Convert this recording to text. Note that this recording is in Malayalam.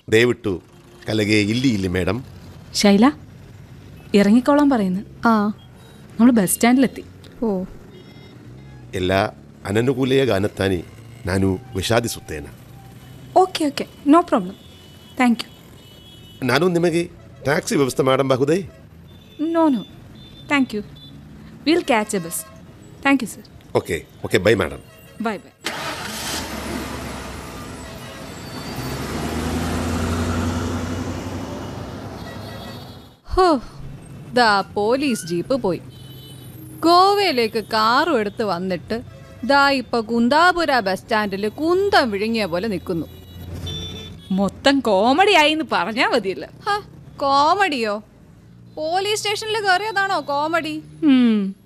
ದಯವಿಟ್ಟು ಕಲೆಗೆ ಇಲ್ಲಿ ಇಲ್ಲಿ ಮೇಡಮ್ ശൈല ഇറങ്ങിക്കോളാൻ പറയുന്നു ആ നമ്മൾ ബസ് സ്റ്റാൻഡിലെത്തി ಓ ಎಲ್ಲ ಅನನುಕೂಲೆಯ ಗಾನತ್ತಾನೆ ನಾನು ವಿಷಾದಿಸುತ್ತೇನೆ okay okay no problem thank you ನಾನು ನಿಮಗೆ ಟ್ಯಾಕ್ಸಿ ವ್ಯವಸ್ಥೆ ಮಾಡಬಹುದೇ no no thank you will catch a bus thank you sir okay okay bye madam bye bye ഹോ ദാ പോലീസ് ജീപ്പ് പോയി ഗോവയിലേക്ക് കാറും എടുത്ത് വന്നിട്ട് ദാ ഇപ്പൊ കുന്താപുര ബസ് സ്റ്റാൻഡിൽ കുന്തം വിഴുങ്ങിയ പോലെ നിൽക്കുന്നു മൊത്തം കോമഡി ആയി എന്ന് പറഞ്ഞാൽ മതിയല്ലോ ഹ കോമഡിയോ പോലീസ് സ്റ്റേഷനിൽ കയറിയതാണോ കോമഡി ഉം,